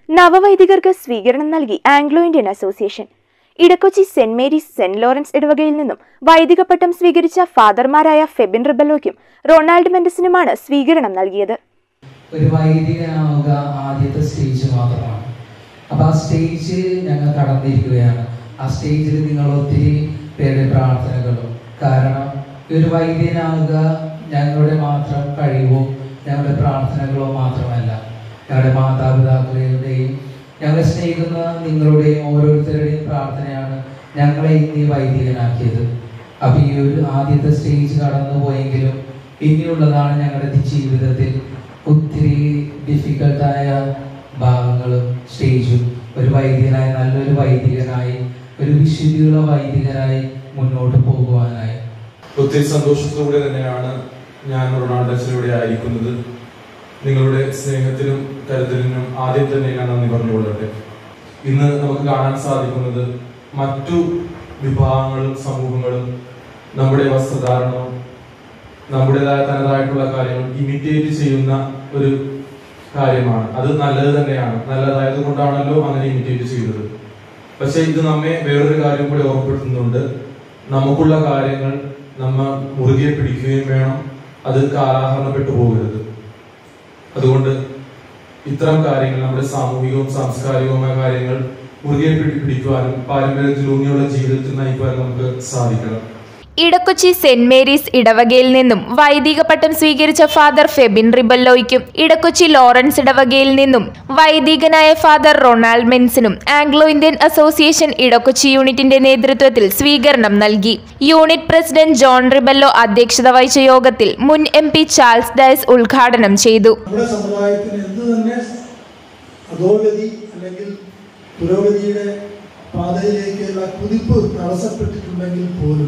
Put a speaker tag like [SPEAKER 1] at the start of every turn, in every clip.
[SPEAKER 1] നവവൈദികർക്ക് സ്വീകരണം നൽകി Anglo Indian association Edakochi Saint Mary's Saint Lawrence ഇടവകയിൽ നിന്നും വൈദിക പട്ടം സ്വീകരിച്ച ഫാദർമാരായ ഫെബിൻ റിബലോയ്ക്കും റൊണാൾഡ് മെൻഡസിനുമാണ് സ്വീകരണം നൽകിയത്
[SPEAKER 2] ഒരു വൈദികനാവുക ആദ്യത്തെ സ്റ്റേജ് മാത്രമാണ് അപ്പൊ ആ സ്റ്റേജ് ഞങ്ങൾ കടന്നിരിക്കുകയാണ് ആ സ്റ്റേജിൽ നിങ്ങൾ ഒത്തിരി പേരുടെ പ്രാർത്ഥനകളും കാരണം ഒരു വൈദ്യനാവുക ഞങ്ങളുടെ മാത്രം കഴിവോ ഞങ്ങളുടെ പ്രാർത്ഥനകളോ മാത്രമല്ല ഞങ്ങളുടെ മാതാപിതാക്കളുടെയും ഞങ്ങളെ സ്നേഹിക്കുന്ന നിങ്ങളുടെയും ഓരോരുത്തരുടെയും പ്രാർത്ഥനയാണ് ഞങ്ങളെ ഇന്ന് ഈ വൈദികനാക്കിയത് അപ്പൊ ഈ ഒരു ആദ്യത്തെ സ്റ്റേജ് കടന്നു പോയെങ്കിലും ഇനിയുള്ളതാണ് ഞങ്ങളുടെ ജീവിതത്തിൽ ഒത്തിരി ഡിഫിക്കൽട്ടായ ഭാഗങ്ങളും സ്റ്റേജും ഒരു വൈദികനായി നല്ലൊരു വൈദികനായി ഒരു വിശുദ്ധിയുള്ള വൈദികനായി മുന്നോട്ട് പോകുവാനായി
[SPEAKER 3] ഒത്തിരി സന്തോഷത്തോടെ തന്നെയാണ് ഞാൻ റൊണാൾഡസിലൂടെ ആയിരിക്കുന്നത് നിങ്ങളുടെ സ്നേഹത്തിനും കരുതലിനും ആദ്യം തന്നെ ഞാൻ നന്ദി പറഞ്ഞുകൊള്ളട്ടെ ഇന്ന് നമുക്ക് കാണാൻ സാധിക്കുന്നത് മറ്റു വിഭാഗങ്ങളും സമൂഹങ്ങളും നമ്മുടെ വസ്ത്രധാരണവും നമ്മുടേതായ തനതായിട്ടുള്ള കാര്യങ്ങൾ ഇമിറ്റേറ്റ് ചെയ്യുന്ന ഒരു കാര്യമാണ് അത് നല്ലത് തന്നെയാണ് നല്ലതായത് കൊണ്ടാണല്ലോ അങ്ങനെ ഇമിറ്റേറ്റ് ചെയ്തത് പക്ഷെ ഇത് നമ്മെ വേറൊരു കാര്യം കൂടി ഓർമ്മപ്പെടുത്തുന്നുണ്ട് നമുക്കുള്ള കാര്യങ്ങൾ നമ്മ മുറുകെ പിടിക്കുകയും വേണം അത് കാലാഹരണപ്പെട്ടു പോകരുത് അതുകൊണ്ട് ഇത്തരം കാര്യങ്ങൾ നമ്മുടെ സാമൂഹികവും സാംസ്കാരികവുമായ കാര്യങ്ങൾ മുറുകെ പിടി പിടിക്കുവാനും പാരമ്പര്യത്തിലൂന്നിയുള്ള ജീവിതത്തിൽ നയിക്കുവാനും നമുക്ക് സാധിക്കണം
[SPEAKER 4] ഇടക്കൊച്ചി സെന്റ് മേരീസ് ഇടവകയിൽ നിന്നും വൈദിക പട്ടം സ്വീകരിച്ച ഫാദർ ഫെബിൻ റിബല്ലോയ്ക്കും ഇടക്കൊച്ചി ലോറൻസ് ഇടവകയിൽ നിന്നും വൈദികനായ ഫാദർ റൊണാൾഡ് മെൻസിനും ആംഗ്ലോ ഇന്ത്യൻ അസോസിയേഷൻ ഇടക്കൊച്ചി യൂണിറ്റിന്റെ നേതൃത്വത്തിൽ സ്വീകരണം നൽകി യൂണിറ്റ് പ്രസിഡന്റ് ജോൺ റിബല്ലോ അധ്യക്ഷത വഹിച്ച യോഗത്തിൽ മുൻ എം പി ചാൾസ് ഡയസ് ഉദ്ഘാടനം ചെയ്തു
[SPEAKER 5] നമ്മുടെ സമുദായത്തിന് എന്ത് തന്നെ അധോഗതി അല്ലെങ്കിൽ പുരോഗതിയുടെ പാതയിലേക്കുള്ള കുതിപ്പ് തടസ്സപ്പെട്ടിട്ടുണ്ടെങ്കിൽ പോലും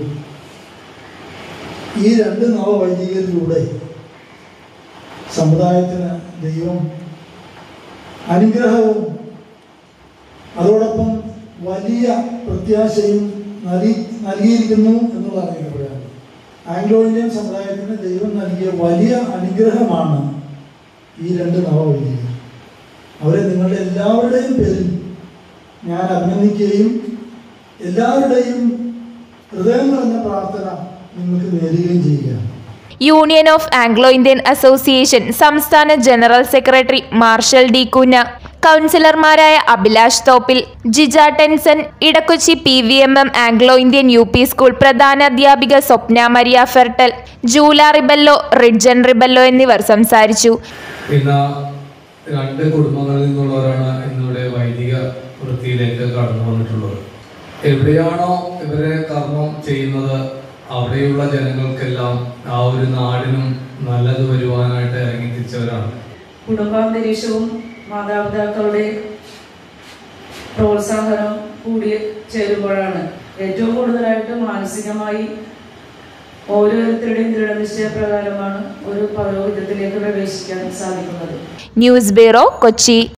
[SPEAKER 5] ഈ രണ്ട് നവവൈദികരിലൂടെ സമുദായത്തിന് ദൈവം അനുഗ്രഹവും അതോടൊപ്പം വലിയ പ്രത്യാശയും നൽകി നൽകിയിരിക്കുന്നു എന്നുള്ളതാണ് എനിക്ക് പറയാനുള്ളത് ആംഗ്ലോ ഇന്ത്യൻ സമുദായത്തിന് ദൈവം നൽകിയ വലിയ അനുഗ്രഹമാണ് ഈ രണ്ട് നവവൈദികർ അവരെ നിങ്ങളുടെ എല്ലാവരുടെയും പേരിൽ ഞാൻ അഭിനന്ദിക്കുകയും എല്ലാവരുടെയും ഹൃദയം നിറഞ്ഞ പ്രാർത്ഥന നിങ്ങൾക്ക് നേരുകയും ചെയ്യുകയാണ്
[SPEAKER 4] union of Anglo Indian association സംസ്ഥാന general secretary Marshal D Cunha കൗൺസിലർമാരായ Abhilash Thoppil Jija Tenson Edakochi P V M M Anglo Indian U P school പ്രധാന അധ്യാപിക സ്വപ്ന മരിയ ഫെർട്ടൽ ജൂല റിബല്ലോ റിഡ്ജൻ റിബല്ലോ എന്നിവർ സംസാരിച്ചു
[SPEAKER 6] ഇന്ന് രണ്ട് കുടുംബങ്ങളിൽ നിന്നുള്ളവരാണ് ഇന്നിവിടെ വൈദിക വൃത്തിയിലേക്ക് കടന്നു വന്നിട്ടുള്ളത് എവിടെയാണോ ഇവരെ കർമ്മം ചെയ്യുന്നത് അവിടെയുള്ള ജനങ്ങൾക്കെല്ലാം ആ ഒരു നാടിനും നല്ലത് വരുവാനായിട്ട് ഇറങ്ങി തിരിച്ചവരാണ്
[SPEAKER 7] കുടുംബാന്തരീക്ഷവും മാതാപിതാക്കളുടെ പ്രോത്സാഹനം കൂടി ചേരുമ്പോഴാണ് ഏറ്റവും കൂടുതലായിട്ട് മാനസികമായി ഓരോരുത്തരുടെയും ദൃഢനിശ്ചയപ്രകാരമാണ് ഒരു പൗരോഹിത്യത്തിലേക്ക് പ്രവേശിക്കാൻ സാധിക്കുന്നത്
[SPEAKER 4] ന്യൂസ് ബ്യൂറോ കൊച്ചി